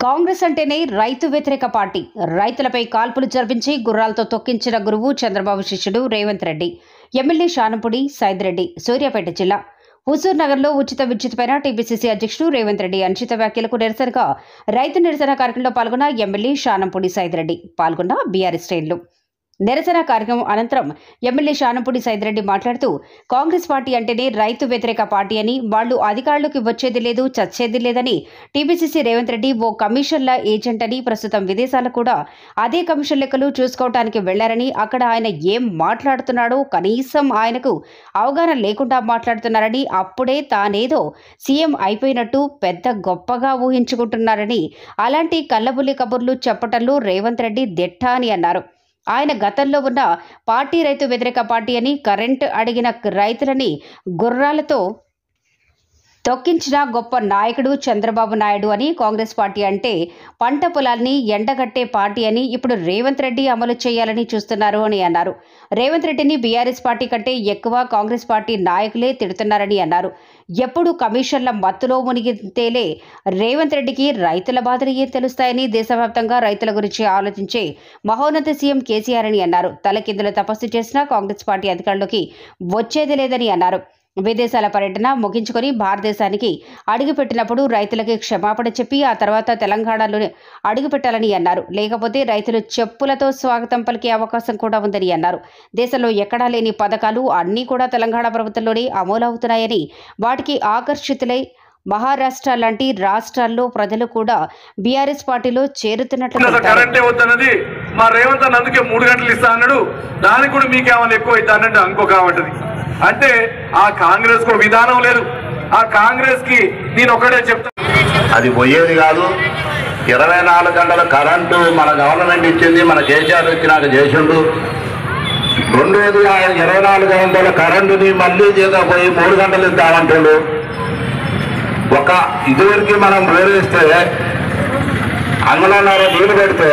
కాంగ్రెస్ అంటేనే రైతు వ్యతిరేక పార్టీ రైతులపై కాల్పులు జరిపించి గుర్రాలతో తొక్కించిన గురువు చంద్రబాబు శిష్యుడు రేవంత్ రెడ్డి ఎమ్మెల్యే శానంపుడి సైదిరెడ్డి సూర్యాపేట జిల్లా హుజూర్ నగర్లో ఉచిత విద్యుత్పైన టీపీసీసీ అధ్యక్షుడు రేవంత్ రెడ్డి అనుచిత వ్యాఖ్యలకు నిరసనగా రైతు నిరసన కార్యక్రమంలో పాల్గొన్న ఎమ్మెల్యే శానంపుడి సైదిరెడ్డి పాల్గొన్న బీఆర్ఎస్ శ్రేణులు నిరసన కార్యక్రమం అనంతరం ఎమ్మెల్యే శానంపూడి సైదిరెడ్డి మాట్లాడుతూ కాంగ్రెస్ పార్టీ అంటేనే రైతు వ్యతిరేక పార్టీ అని వాళ్లు అధికారులకు వచ్చేది లేదు చచ్చేది లేదని టీపీసీసీ రేవంత్ రెడ్డి ఓ కమిషన్ల ఏజెంట్ అని ప్రస్తుతం విదేశాలకు కూడా అదే కమిషన్ లెక్కలు చూసుకోవటానికి వెళ్లారని అక్కడ ఆయన ఏం మాట్లాడుతున్నాడో కనీసం ఆయనకు అవగాహన లేకుండా మాట్లాడుతున్నారని అప్పుడే తానేదో సీఎం అయిపోయినట్టు పెద్ద గొప్పగా ఊహించుకుంటున్నారని అలాంటి కల్లబుల్లి కబుర్లు చెప్పటంలో రేవంత్ రెడ్డి దిట్ట అని అన్నారు ఆయన గతంలో ఉన్న పార్టీ రైతు వ్యతిరేక పార్టీ అని కరెంట్ అడిగిన రైతులని గుర్రాలతో తొక్కించిన గొప్ప నాయకుడు చంద్రబాబు నాయుడు అని కాంగ్రెస్ పార్టీ అంటే పంట పొలాల్ని ఎండగట్టే పార్టీ అని ఇప్పుడు రేవంత్ రెడ్డి అమలు చేయాలని చూస్తున్నారు అని అన్నారు రేవంత్ రెడ్డిని బీఆర్ఎస్ పార్టీ కంటే ఎక్కువ కాంగ్రెస్ పార్టీ నాయకులే తిడుతున్నారని అన్నారు ఎప్పుడు కమిషన్ల మత్తులో మునిగితేలే రేవంత్ రెడ్డికి రైతుల బాధలు ఏం తెలుస్తాయని దేశవ్యాప్తంగా రైతుల గురించి ఆలోచించే మహోన్నత సీఎం కేసీఆర్ అని అన్నారు తలకిందులు తపస్సు చేసినా కాంగ్రెస్ పార్టీ అధికారంలోకి వచ్చేది లేదని అన్నారు విదేశాల పర్యటన ముగించుకొని భారతదేశానికి అడుగుపెట్టినప్పుడు రైతులకి క్షమాపణ చెప్పి ఆ తర్వాత తెలంగాణలో అడుగుపెట్టాలని అన్నారు లేకపోతే రైతులు చెప్పులతో స్వాగతం పలికే అవకాశం కూడా ఉందని అన్నారు దేశంలో ఎక్కడా లేని పథకాలు అన్నీ కూడా తెలంగాణ ప్రభుత్వంలోనే అమలవుతున్నాయని వాటికి ఆకర్షితులై మహారాష్ట్ర లాంటి రాష్ట్రాల్లో ప్రజలు కూడా బీఆర్ఎస్ పార్టీలో చేరుతున్నట్లు అసలు తెలిపారు కరెంటే వద్దన్నది మా రేవంత్ అన్న అందుకే మూడు గంటలు ఇస్తా అన్నాడు దానికి కూడా మీకేమైనా ఎక్కువ అవుతా అన్నట్టు అనుకో కావటది అంటే ఆ కాంగ్రెస్ కు విధానం లేదు ఆ కాంగ్రెస్ కి నేను ఒకటే చెప్తా అది పోయేది కాదు ఇరవై నాలుగు గంటల కరెంటు మన గవర్నమెంట్ ఇచ్చింది మన కేసీఆర్ వచ్చినాక చేసిండు రెండు వేల ఇరవై నాలుగు గంటల కరెంటుని మళ్ళీ పోయి మూడు గంటలు ఇద్దామంటుండు ఒక ఇదివరకు మనం వేరేస్తే అంగళన్నర నీళ్లు పెడితే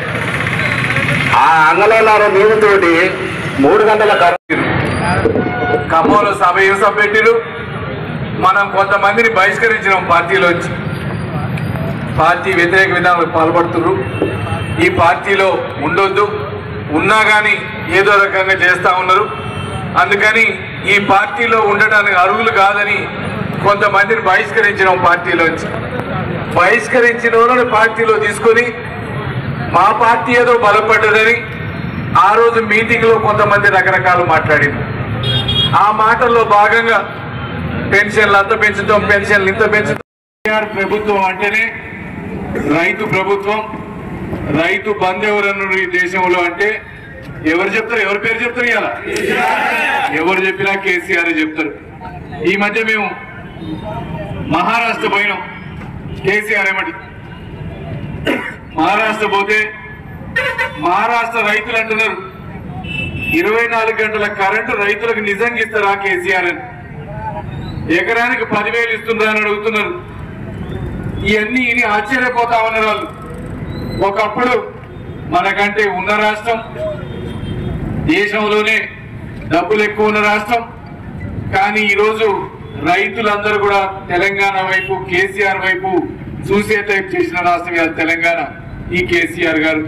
ఆ అంగళన్నర నీళ్ళతోటి మూడు గంటల కరెంటు ఖమ్మంలో సభ ఏం సభ పెట్టిరు మనం కొంతమందిని బహిష్కరించినాం పార్టీలోంచి పార్టీ వ్యతిరేక విధానాలకు పాల్పడుతున్నారు ఈ పార్టీలో ఉండొద్దు ఉన్నా కానీ ఏదో రకంగా చేస్తా ఉన్నారు అందుకని ఈ పార్టీలో ఉండటానికి అర్హులు కాదని కొంతమందిని బహిష్కరించినాం పార్టీలోంచి బహిష్కరించిన వాళ్ళని పార్టీలో తీసుకొని మా పార్టీ ఏదో బలపడ్డదని ఆ రోజు మీటింగ్లో కొంతమంది రకరకాలు మాట్లాడింది ఆ మాటల్లో భాగంగా పెన్షన్లు అంత పెంచుతాం పెన్షన్లు ఇంత పెంచుతాం కేసీఆర్ ప్రభుత్వం అంటేనే రైతు ప్రభుత్వం రైతు బంద్ ఎవరన్నారు ఈ దేశంలో అంటే ఎవరు చెప్తారు ఎవరి పేరు చెప్తారు ఇలా ఎవరు చెప్పినా కేసీఆర్ చెప్తారు ఈ మధ్య మేము మహారాష్ట్ర పోయినాం కేసీఆర్ ఏమటి మహారాష్ట్ర పోతే మహారాష్ట్ర రైతులు అంటున్నారు ఇరవై నాలుగు గంటల కరెంటు రైతులకు నిజంగా ఇస్తారా కేసీఆర్ అని ఎకరానికి పదివేలు ఇస్తుందా అని అడుగుతున్నారు ఇవన్నీ ఇని ఆశ్చర్యపోతా ఉన్నారు వాళ్ళు ఒకప్పుడు మనకంటే ఉన్న రాష్ట్రం దేశంలోనే డబ్బులు ఎక్కువ ఉన్న రాష్ట్రం కానీ ఈరోజు రైతులందరూ కూడా తెలంగాణ వైపు కేసీఆర్ వైపు చూసే టైప్ చేసిన రాష్ట్రం ఇవాళ తెలంగాణ ఈ కేసీఆర్ గారు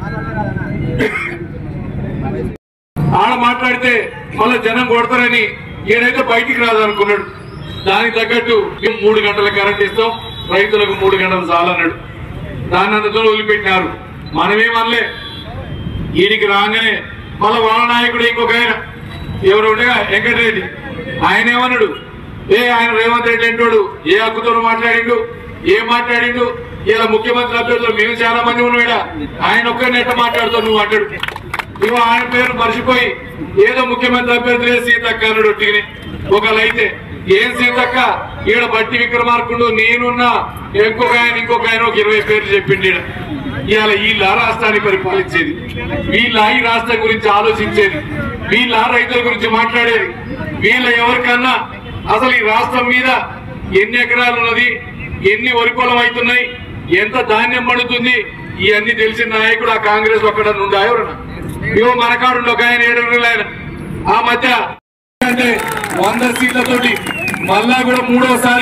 ఆడ మాట్లాడితే మళ్ళీ జనం కొడతారని ఈయనైతే బయటికి రాదనుకున్నాడు దానికి తగ్గట్టు మేము మూడు గంటల కరెంట్ ఇస్తాం రైతులకు మూడు గంటలు చాలన్నాడు దాన్ని అంత దూరం వదిలిపెట్టినారు మనమేమనలే ఈయనకి రాగానే మళ్ళా వాళ్ళ నాయకుడు ఇంకొక ఆయన ఎవరు ఉండగా వెంకటరెడ్డి ఆయన ఏమన్నాడు ఏ ఆయన రేవంత్ రెడ్డి అంటాడు ఏ హక్కుతో మాట్లాడిండు ఏం మాట్లాడిండు ఇలా ముఖ్యమంత్రి అభ్యర్థులు మేము చాలా మంది ఉన్నాడా ఆయన ఒక్కరిని ఎట్ట మాట్లాడుతావు నువ్వు అంటాడు ఇవ ఆయన పేరు మర్చిపోయి ఏదో ముఖ్యమంత్రి అభ్యర్థులే సీతక్క అన్నాడు ఒట్టిగానే ఒకళ్ళైతే ఏం సీతక్క ఈడ బట్టి విక్రమార్కుడు నేనున్నా ఇంకొక ఆయన ఇంకొక ఆయన ఒక ఇరవై పేర్లు చెప్పిండి ఈడ. ఇవాళ వీళ్ళ రాష్ట్రాన్ని పరిపాలించేది వీళ్ళ ఈ రాష్ట్రం గురించి ఆలోచించేది వీళ్ళ రైతుల గురించి మాట్లాడేది వీళ్ళ ఎవరికన్నా అసలు ఈ రాష్ట్రం మీద ఎన్ని ఎకరాలు ఉన్నది ఎన్ని వరి పొలం అవుతున్నాయి ఎంత ధాన్యం పడుతుంది ఇవన్నీ తెలిసిన నాయకుడు ఆ కాంగ్రెస్ ఒక్కడ నుండి ఎవరన్నా ఇవో మనకాడు ఒక ఆయన ఏడు ఆయన ఆ మధ్య అంటే వంద సీట్లతోటి మళ్ళా కూడా మూడోసారి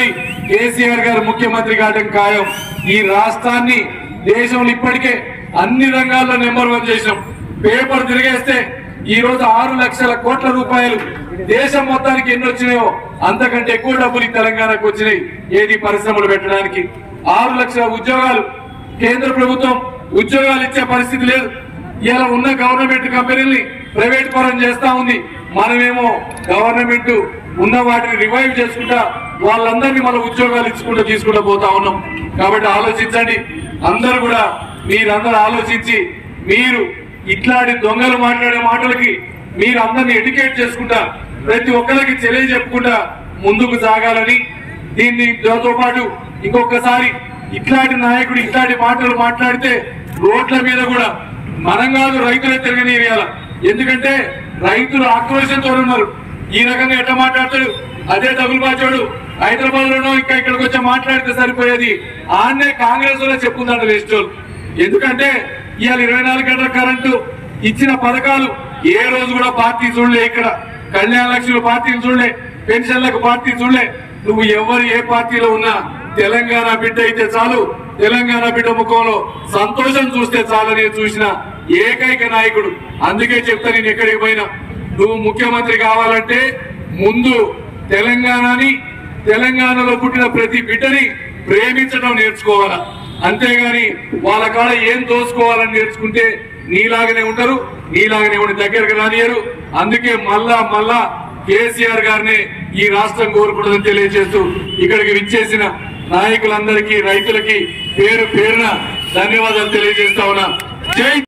కేసీఆర్ గారు ముఖ్యమంత్రి కావడం ఖాయం ఈ రాష్ట్రాన్ని దేశంలో ఇప్పటికే అన్ని రంగాల్లో నెంబర్ వన్ చేసినాం పేపర్ తిరిగేస్తే ఈ రోజు ఆరు లక్షల కోట్ల రూపాయలు దేశం మొత్తానికి ఎన్ని వచ్చినాయో అంతకంటే ఎక్కువ డబ్బులు ఈ తెలంగాణకు వచ్చినాయి ఏది పరిశ్రమలు పెట్టడానికి ఆరు లక్షల ఉద్యోగాలు కేంద్ర ప్రభుత్వం ఉద్యోగాలు ఇచ్చే పరిస్థితి లేదు ఇలా ఉన్న గవర్నమెంట్ కంపెనీల్ని ప్రైవేట్ పరం చేస్తా ఉంది మనమేమో గవర్నమెంట్ ఉన్న వాటిని రివైవ్ చేసుకుంటా వాళ్ళందరినీ మన ఉద్యోగాలు ఇచ్చుకుంటూ తీసుకుంటూ పోతా ఉన్నాం కాబట్టి ఆలోచించండి అందరూ కూడా మీరందరూ ఆలోచించి మీరు ఇట్లాంటి దొంగలు మాట్లాడే మాటలకి మీరు అందరిని ఎడ్యుకేట్ చేసుకుంటా ప్రతి ఒక్కరికి తెలియజెప్పుకుంటా ముందుకు సాగాలని దీన్ని దాంతో పాటు ఇంకొకసారి ఇట్లాంటి నాయకుడు ఇట్లాంటి మాటలు మాట్లాడితే రోడ్ల మీద కూడా మనం కాదు రైతులే తిరగనీయాల ఎందుకంటే రైతులు ఆక్రోశంతో ఉన్నారు ఈ రకంగా ఎట్లా మాట్లాడతాడు అదే తగులుబాచోడు హైదరాబాద్ లోనో ఇంకా ఇక్కడికి వచ్చి మాట్లాడితే సరిపోయేది ఆన్నే కాంగ్రెస్ లో చెప్పుకుందంట వేస్టోళ్ళు ఎందుకంటే ఇవాళ ఇరవై నాలుగు గంటల కరెంటు ఇచ్చిన పథకాలు ఏ రోజు కూడా పార్టీ చూడలే ఇక్కడ కళ్యాణ లక్ష్మి పార్టీని చూడలే పెన్షన్లకు పార్టీ చూడలే నువ్వు ఎవరు ఏ పార్టీలో ఉన్నా తెలంగాణ బిడ్డ అయితే చాలు తెలంగాణ బిడ్డ ముఖంలో సంతోషం చూస్తే చాలని చూసిన ఏకైక నాయకుడు అందుకే చెప్తా నేను ఎక్కడికి పోయినా నువ్వు ముఖ్యమంత్రి కావాలంటే ముందు తెలంగాణని తెలంగాణలో పుట్టిన ప్రతి బిడ్డని ప్రేమించడం నేర్చుకోవాలా అంతేగాని వాళ్ళ కాడ ఏం దోసుకోవాలని నేర్చుకుంటే నీలాగనే ఉంటారు నీలాగనే ఉండి దగ్గరకు రానియరు అందుకే మళ్ళా మళ్ళా కేసీఆర్ గారిని ఈ రాష్ట్రం కోరుకుంటుందని తెలియజేస్తూ ఇక్కడికి విచ్చేసిన నాయకులందరికీ రైతులకి పేరు పేరున ధన్యవాదాలు తెలియజేస్తా ఉన్నా జై